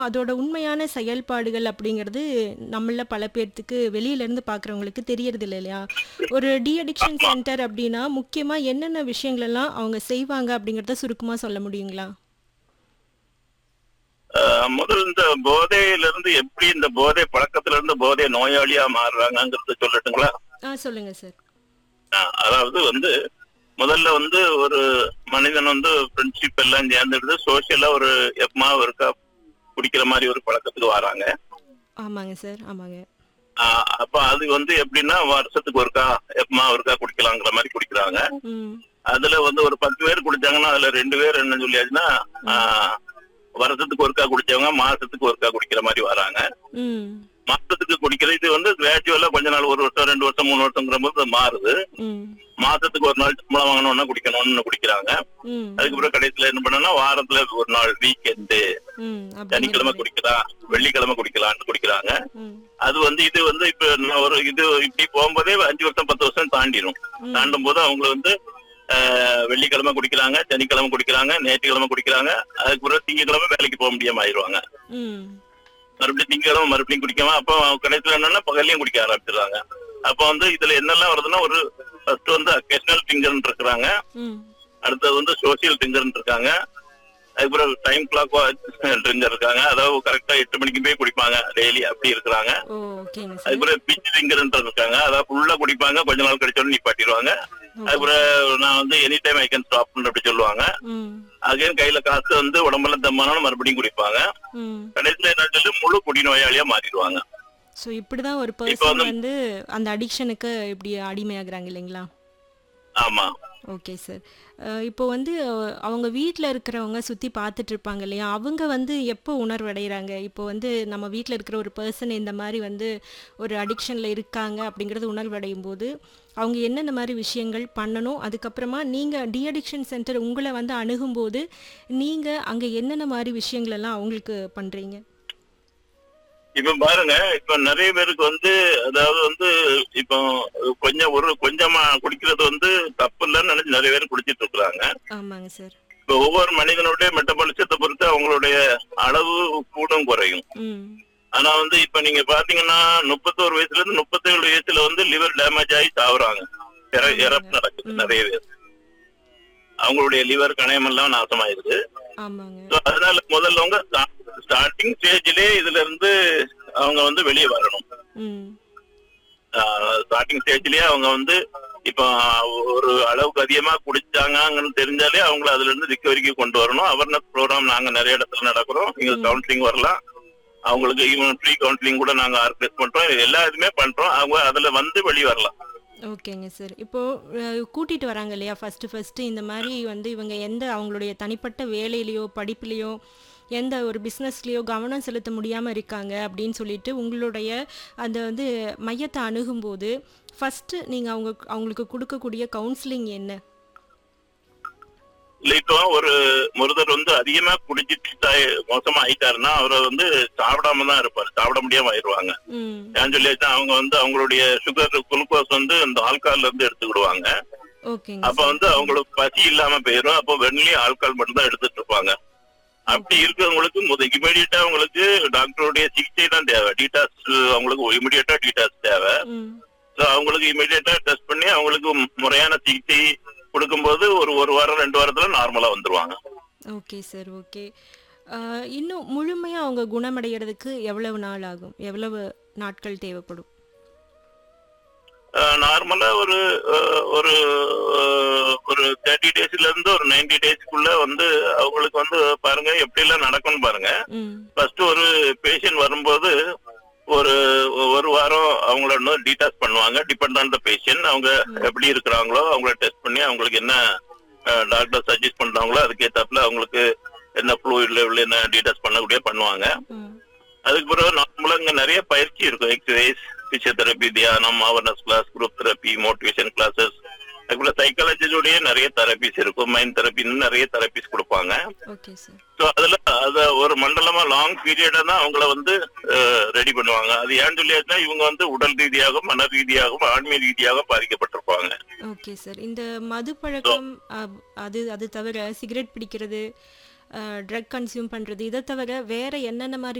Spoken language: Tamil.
அதோட உண்மையான செயல்பாடுகள் அப்படிங்கிறது நம்மள பல பேர்த்துக்கு வெளியில இருந்து பார்க்குறவங்களுக்கு தெரியறது இல்லை இல்லையா ஒரு டி அடிக்ஷன் சென்டர் அப்படின்னா முக்கியமா என்னென்ன விஷயங்கள் எல்லாம் அவங்க செய்வாங்க அப்படிங்கிறத சுருக்கமா சொல்ல முடியுங்களா ஆஹ் முதல் இந்த போதையில இருந்து எப்படி இந்த போதை பழக்கத்துல இருந்து போதை நோயாளியா மாறுறாங்கங்கிறத சொல்லட்டுங்களா ஆ சொல்லுங்க சார் ஆஹ் அதாவது வந்து முதல்ல வந்து ஒரு மனிதன் வந்து ஃப்ரெண்ட்ஷிப் எல்லாம் சேர்ந்துட்டு சோசியலா ஒரு எப்பமா ஒருக்கா குடிக்கிற மாதிரி ஒரு பழக்கத்துக்கு வராங்க ஆமாங்க சார் ஆமாங்க ஆஹ் அப்ப அது வந்து எப்படின்னா வருஷத்துக்கு ஒருக்கா எப்பமா ஒருக்கா குடிக்கலாங்கிற மாதிரி குடிக்கிறாங்க ம் அதுல வந்து ஒரு பத்து பேர் குடிச்சாங்கன்னா அதுல ரெண்டு பேர் என்ன சொல்லியாச்சுன்னா ஆஹ் வருஷத்துக்கு ஒருக்கா குடிச்சவங்க மாசத்துக்கு ஒருக்கா குடிக்கிற மாதிரி வராங்க ம் மாசத்துக்கு குடிக்கிறது இது வந்து கிராஜுவலா கொஞ்ச நாள் ஒரு வருஷம் ரெண்டு வருஷம் மூணு வருஷங்கிற போது அது மாறுது ம் மாசத்துக்கு ஒரு நாள் சம்பளம் வாங்கணும்னா குடிக்கணும்னு குடிக்கிறாங்க ம் அதுக்கப்புறம் கடைசியில என்ன பண்ணனா வாரத்துல ஒரு நாள் வீக்கெண்டு ம் சனிக்கிழமை அப்படி குடிக்கலாம் வெள்ளிக்கிழமை குடிக்கலாம்னு குடிக்கிறாங்க ம் அது வந்து இது வந்து இப்ப நான் ஒரு இது இப்படி போகும்போதே அஞ்சு வருஷம் பத்து வருஷம் தாண்டிடும் ம். தாண்டும் போது அவங்க வந்து ஆஹ், வெள்ளிக்கிழமை குடிக்கிறாங்க சனிக்கிழமை குடிக்கிறாங்க ஞாயிற்றுக்கிழமை குடிக்கிறாங்க அதுக்கப்புறம் திங்கக்கிழமை வேலைக்கு போக முடியாம ஆயிடுவாங்க ம் மறுபடியும் திங்கக்கிழமை மறுபடியும் குடிக்காம அப்போ கடைசியில் என்னன்னா பகல்லையும் குடிக்க ஆரம்பிச்சிடுறாங்க அப்போ வந்து இதுல என்னெல்லாம் வருதுன்னா ஒரு ஃபர்ஸ்ட் வந்து அக்கேஷனல் திங்கர்னு இருக்கிறாங்க ம் அடுத்தது வந்து சோசியல் ட்ரிங்கர்னு இருக்காங்க அதுக்கப்புறம் டைம் கிளாக் ட்ரிங்கர் இருக்காங்க அதாவது கரெக்டா எட்டு மணிக்கு போய் குடிப்பாங்க டெய்லி அப்படி இருக்கிறாங்க ஓ ஓகேங்க சார் அதுக்கப்புறம் பிச் ட்ரிங்கர் இருக்காங்க அதாவது ஃபுல்லா குடிப்பாங்க கொஞ்ச நாள் கழிச்சோன்னு நிப்பாட்டிடுவாங்க அதுக்கப்புறம் நான் வந்து any time I can stop அப்படி சொல்லுவாங்க ம் அகைன் கையில காசு வந்து உடம்பெல்லாம் தம்மானாலும் மறுபடியும் குடிப்பாங்க ம் கடைசியில என்ன சொல்லி முழு குடிநோயாளியா மாறிடுவாங்க ஸோ இப்படி தான் ஒரு இப்போ பர்சன் வந்து- வந்து அந்த அடிக்ஷனுக்கு இப்படி அடிமையாகுறாங்க இல்லைங்களா ஆமா ஓகே சார் இப்போ வந்து அஹ், அவங்க வீட்டில் இருக்கிறவங்க சுற்றி பார்த்துட்டு இருப்பாங்க இல்லையா அவங்க வந்து எப்போ உணர்வடைகிறாங்க இப்போ வந்து நம்ம வீட்டில் இருக்கிற ஒரு பர்சன் இந்த மாதிரி வந்து ஒரு அடிக்ஷனில் இருக்காங்க அப்படிங்கிறது உணர்வடையும் போது அவங்க என்னென்ன மாதிரி விஷயங்கள் பண்ணணும் அதுக்கப்புறமா நீங்கள் டி அடிக்ஷன் சென்டர் உங்களை வந்து அணுகும்போது நீங்கள் அங்கே என்னென்ன மாதிரி விஷயங்கள் எல்லாம் அவங்களுக்கு பண்ணுறீங்க இப்ப பாருங்க இப்ப நிறைய பேருக்கு வந்து அதாவது வந்து இப்போ கொஞ்சம் ஒரு கொஞ்சமா குடிக்கிறது வந்து தப்பு இல்லைன்னு நினைச்சு நிறைய பேர் குடிச்சிட்டு இருக்கிறாங்க ஆமாங்க சார் இப்ப ஒவ்வொரு மனிதனுடைய மெட்டபாலிசத்தை பொறுத்து அவங்களுடைய அளவு கூடும் குறையும் ம் ஆனா வந்து இப்ப நீங்க பாத்தீங்கன்னா முப்பத்தோரு வயசுல இருந்து முப்பத்தேழு வயசுல வந்து லிவர் டேமேஜ் ஆகி சாவுறாங்க இற- இறப்பு நடக்குது நிறைய பேர் அவங்களுடைய லிவர் கணையமெல்லாம் நாசமாயிருது ஆமாங்க So, அதனால முதல்ல ஸ்டார்டிங் ஸ்டேஜ்லயே இதுல இருந்து அவங்க வந்து வெளியே வரணும் ம் ஸ்டார்டிங் ஸ்டேஜ்லயே அவங்க வந்து இப்போ ஒரு அளவுக்கு அதிகமா குடிச்சாங்கன்னு தெரிஞ்சாலே அவங்கள அதுல இருந்து ரிகவரிக்கு கொண்டு வரணும் அவேர்னஸ் ப்ரோக்ராம் நாங்க நிறைய இடத்துல நடக்கிறோம் இங்க கவுன்சிலிங் வரலாம் அவங்களுக்கு ஈவன் ஃப்ரீ கவுன்சிலிங் கூட நாங்க ஆர்கனைஸ் பண்றோம் இது எல்லா இதுமே பண்றோம் அவங்க அதுல வந்து வெளியே வரலாம் ஓகேங்க சார் இப்போது கூட்டிகிட்டு வராங்க இல்லையா ஃபஸ்ட்டு ஃபஸ்ட்டு இந்த மாதிரி வந்து இவங்க எந்த அவங்களுடைய தனிப்பட்ட வேலையிலையோ படிப்புலேயோ எந்த ஒரு பிஸ்னஸ்லேயோ கவனம் செலுத்த முடியாமல் இருக்காங்க அப்படின்னு சொல்லிட்டு உங்களுடைய அந்த வந்து மையத்தை அணுகும்போது ஃபஸ்ட்டு நீங்கள் அவங்க அவங்களுக்கு கொடுக்கக்கூடிய கவுன்சிலிங் என்ன இல்ல இப்போ ஒரு ஒருத்தர் வந்து அதிகமா குடிச்சிட்டு தாய்- மோசமா ஆயிட்டாருன்னா அவரை வந்து சாப்பிடாம தான் இருப்பார் சாப்பிட முடியாம ஆயிடுவாங்க ம் ஏன் சொல்லியாச்சுன்னா அவங்க வந்து அவங்களுடைய சுகர் குளுக்கோஸ் வந்து இந்த ஆல்கால்ல இருந்து எடுத்துக்கிடுவாங்க ஓகேங்க அப்ப வந்து அவங்களுக்கு பசி இல்லாம போயிடும் அப்போ வெண்லி ஆல்கால் மட்டும் தான் எடுத்துட்டு இருப்பாங்க அப்படி இருக்கிறவங்களுக்கு முத இமீடியட்டா அவங்களுக்கு டாக்டருடைய சிகிச்சை தான் தேவை டீடாஸ் அவங்களுக்கு இமீடியட்டா டீடாஸ் தேவை ம் ஸோ அவங்களுக்கு இமீடியட்டா டெஸ்ட் பண்ணி அவங்களுக்கு முறையான சிகிச்சை கொடுக்கும்போது ஒரு ஒரு வாரம் ரெண்டு வாரத்துல நார்மலா வந்துருவாங்க ஓகே சார் ஓகே இன்னும் முழுமையாக அவங்க குணமடைகிறதுக்கு எவ்வளவு நாள் ஆகும் எவ்வளவு நாட்கள் தேவைப்படும் நார்மலா ஒரு அஹ், ஒரு அஹ், ஒரு தேர்ட்டி டேஸ்ல இருந்து ஒரு நைன்டி டேஸ்க்குள்ள வந்து அவங்களுக்கு வந்து பாருங்க எப்படி எல்லாம் நடக்கும்னு பாருங்க ம் ஃபர்ஸ்ட் ஒரு பேஷண்ட் வரும்போது ஒரு ஒரு வாரம் அவங்கள இன்னும் டீடாஸ் பண்ணுவாங்க டிபெண்ட் ஆன் த பேஷண்ட் அவங்க எப்படி இருக்கிறாங்களோ அவங்கள டெஸ்ட் பண்ணி அவங்களுக்கு என்ன டாக்டர் சஜஸ்ட் பண்றாங்களோ அதுக்கேத்தாப்புல அவங்களுக்கு என்ன ஃப்ளூயிட் லெவல் என்ன டீடாஸ் பண்ணக்கூடிய பண்ணுவாங்க ம் அதுக்கு பிறகு நார்மலா இங்க நிறைய பயிற்சி இருக்கும் எக்ஸசைஸ் பிசியோதெரப்பி தியானம் awareness class group therapy motivation classes அதுக்குள்ள சைக்காலஜியோடய நிறைய தெரப்பிஸ் இருக்கும் மைண்ட் தெரப்பின்னு நிறைய தெரப்பிஸ் கொடுப்பாங்க ஓகே சார் ஸோ அதுல அத ஒரு மண்டலமா லாங் பீரியடா தான் அவங்கள வந்து ரெடி பண்ணுவாங்க அது ஏன் சொல்லியாச்சுன்னா இவங்க வந்து உடல் ரீதியாகவும் மன ரீதியாகவும் ஆன்மீக ரீதியாகவும் பாதிக்கப்பட்டிருப்பாங்க ஓகே சார் இந்த மது பழக்கம் அப்- அது அது தவிர சிகரெட் பிடிக்கிறது ட்ரக் கன்சியூம் பண்றது இதை தவிர வேற என்னென்ன மாதிரி